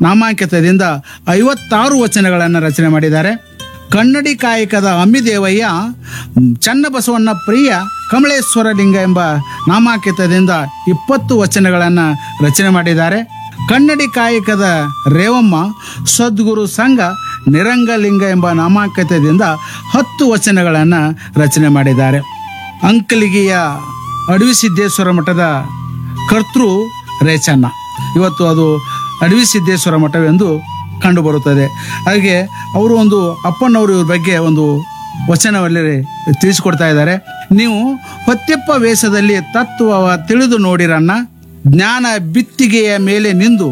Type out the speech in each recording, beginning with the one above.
ನಾಮಾಂಕಿತದಿಂದ ಐವತ್ತಾರು ವಚನಗಳನ್ನು ರಚನೆ ಮಾಡಿದ್ದಾರೆ ಕನ್ನಡಿ ಕಾಯಕದ ಅಮ್ಮಿದೇವಯ್ಯ ಮ್, ಚನ್ನಬಸವಣ್ಣ ಪ್ರಿಯ ಕಮಲೇಶ್ವರ ಲಿಂಗ ಎಂಬ ನಾಮಾಂಕಿತದಿಂದ ಇಪ್ಪತ್ತು ವಚನಗಳನ್ನು ರಚನೆ ಮಾಡಿದ್ದಾರೆ ಕನ್ನಡಿ ಕಾಯಕದ ರೇವಮ್ಮ ಸದ್ಗುರು ಸಂಘ ನಿರಂಗಲಿಂಗ ಎಂಬ ನಾಮಾಂಕಿತದಿಂದ ಹತ್ತು ವಚನಗಳನ್ನು ರಚನೆ ಮಾಡಿದ್ದಾರೆ ಅಂಕಲಿಗೆಯ ಅಡವಿ ಸಿದ್ದೇಶ್ವರ ಮಠದ ಕರ್ತೃ ರೇಚಣ್ಣ ಇವತ್ತು ಅದು ಅಡವಿ ಸಿದ್ದೇಶ್ವರ ಮಠವೆಂದು ಕಂಡುಬರುತ್ತದೆ ಹಾಗೆ ಅವರು ಒಂದು ಅಪ್ಪನವರು ಇವ್ರ ಬಗ್ಗೆ ಒಂದು ವಚನದಲ್ಲಿ ತಿಳಿಸಿಕೊಡ್ತಾ ಇದ್ದಾರೆ ನೀವು ಹೊತ್ತೆಪ್ಪ ವೇಷದಲ್ಲಿ ತತ್ವವ ತಿಳಿದು ನೋಡಿರನ್ನ ಜ್ಞಾನ ಬಿತ್ತಿಗೆಯ ಮೇಲೆ ನಿಂದು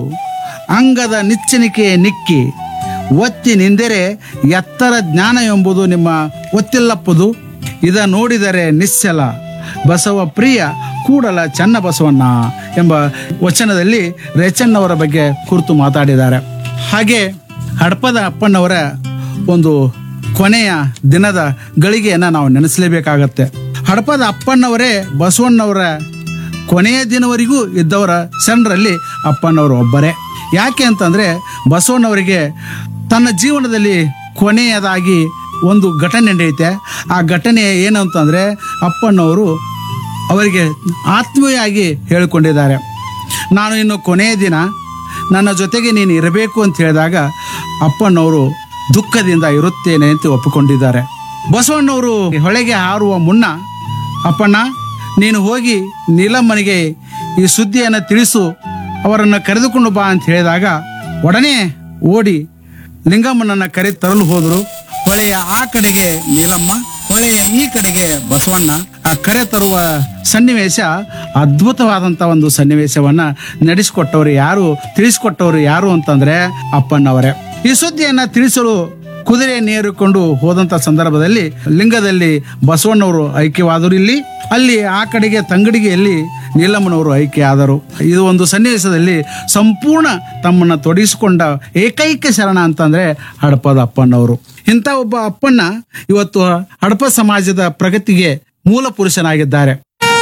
ಅಂಗದ ನಿಚ್ಚಣಿಕೆಯ ನಿಕ್ಕಿ ಒತ್ತಿ ನಿಂದರೆ ಎತ್ತರ ಜ್ಞಾನ ಎಂಬುದು ನಿಮ್ಮ ಒತ್ತಿಲ್ಲಪ್ಪದು ಇದ ನೋಡಿದರೆ ನಿಶ್ಚಲ ಬಸವ ಪ್ರಿಯ ಕೂಡಲ ಚನ್ನ ಬಸವಣ್ಣ ಎಂಬ ವಚನದಲ್ಲಿ ರೇಚಣ್ಣವರ ಬಗ್ಗೆ ಕುರಿತು ಮಾತಾಡಿದ್ದಾರೆ ಹಾಗೆ ಹಡಪದ ಅಪ್ಪಣ್ಣವರ ಒಂದು ಕೊನೆಯ ದಿನದ ಗಳಿಗೆಯನ್ನು ನಾವು ನೆನೆಸಲೇಬೇಕಾಗತ್ತೆ ಹಡಪದ ಅಪ್ಪಣ್ಣವರೇ ಬಸವಣ್ಣವರ ಕೊನೆಯ ದಿನವರೆಗೂ ಇದ್ದವರ ಸಣ್ಣರಲ್ಲಿ ಅಪ್ಪನವರು ಒಬ್ಬರೇ ಯಾಕೆ ಅಂತಂದರೆ ಬಸವಣ್ಣವರಿಗೆ ತನ್ನ ಜೀವನದಲ್ಲಿ ಕೊನೆಯದಾಗಿ ಒಂದು ಘಟನೆ ನಡೆಯುತ್ತೆ ಆ ಘಟನೆ ಏನು ಅಂತಂದರೆ ಅಪ್ಪನವರು ಅವರಿಗೆ ಆತ್ಮೀಯಾಗಿ ಹೇಳಿಕೊಂಡಿದ್ದಾರೆ ನಾನು ಇನ್ನು ಕೊನೆಯ ದಿನ ನನ್ನ ಜೊತೆಗೆ ನೀನು ಇರಬೇಕು ಅಂತ ಹೇಳಿದಾಗ ಅಪ್ಪನವರು ದುಃಖದಿಂದ ಇರುತ್ತೇನೆ ಅಂತ ಒಪ್ಪಿಕೊಂಡಿದ್ದಾರೆ ಬಸವಣ್ಣವರು ಹೊಳೆಗೆ ಹಾರುವ ಮುನ್ನ ಅಪ್ಪಣ್ಣ ನೀನು ಹೋಗಿ ನೀಲಮ್ಮನಿಗೆ ಈ ಸುದ್ದಿಯನ್ನು ತಿಳಿಸು ಅವರನ್ನು ಕರೆದುಕೊಂಡು ಬಾ ಅಂತ ಹೇಳಿದಾಗ ಒಡನೆ ಓಡಿ ಲಿಂಗಮ್ಮನನ್ನ ಕರೆ ತರಲು ಹೋದರು ಹೊಳೆಯ ಆ ಕಡೆಗೆ ನೀಲಮ್ಮ ಹೊಳೆಯ ಈ ಕಡೆಗೆ ಬಸವಣ್ಣ ಆ ಕರೆ ತರುವ ಸನ್ನಿವೇಶ ಅದ್ಭುತವಾದಂಥ ಒಂದು ಸನ್ನಿವೇಶವನ್ನ ನಡೆಸಿಕೊಟ್ಟವರು ಯಾರು ತಿಳಿಸಿಕೊಟ್ಟವರು ಯಾರು ಅಂತಂದ್ರೆ ಅಪ್ಪಣ್ಣವರೇ ಈ ಸುದ್ದಿಯನ್ನ ತಿಳಿಸಲು ಕುದುರೆ ನೇರಿಕೊಂಡು ಹೋದಂತ ಸಂದರ್ಭದಲ್ಲಿ ಲಿಂಗದಲ್ಲಿ ಬಸವಣ್ಣವರು ಐಕ್ಯವಾದರು ಇಲ್ಲಿ ಅಲ್ಲಿ ಆ ಕಡೆಗೆ ತಂಗಡಿಗೆಯಲ್ಲಿ ನೀಲಮ್ಮನವರು ಐಕ್ಯ ಆದರು ಇದು ಒಂದು ಸನ್ನಿವೇಶದಲ್ಲಿ ಸಂಪೂರ್ಣ ತಮ್ಮನ್ನ ತೊಡಗಿಸಿಕೊಂಡ ಏಕೈಕ ಶರಣ ಅಂತಂದ್ರೆ ಹಡಪದ ಅಪ್ಪಣ್ಣವರು ಇಂಥ ಒಬ್ಬ ಅಪ್ಪಣ್ಣ ಇವತ್ತು ಹಡಪ ಸಮಾಜದ ಪ್ರಗತಿಗೆ ಮೂಲ ಪುರುಷನಾಗಿದ್ದಾರೆ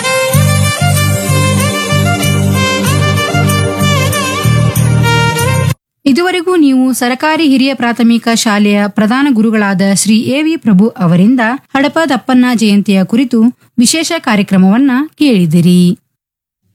ಇದುವರೆಗೂ ನೀವು ಸರಕಾರಿ ಹಿರಿಯ ಪ್ರಾಥಮಿಕ ಶಾಲೆಯ ಪ್ರಧಾನ ಗುರುಗಳಾದ ಶ್ರೀ ಎ ವಿ ಪ್ರಭು ಅವರಿಂದ ಹಡಪ ದಪ್ಪನ್ನ ಜಯಂತಿಯ ಕುರಿತು ವಿಶೇಷ ಕಾರ್ಯಕ್ರಮವನ್ನ ಕೇಳಿದಿರಿ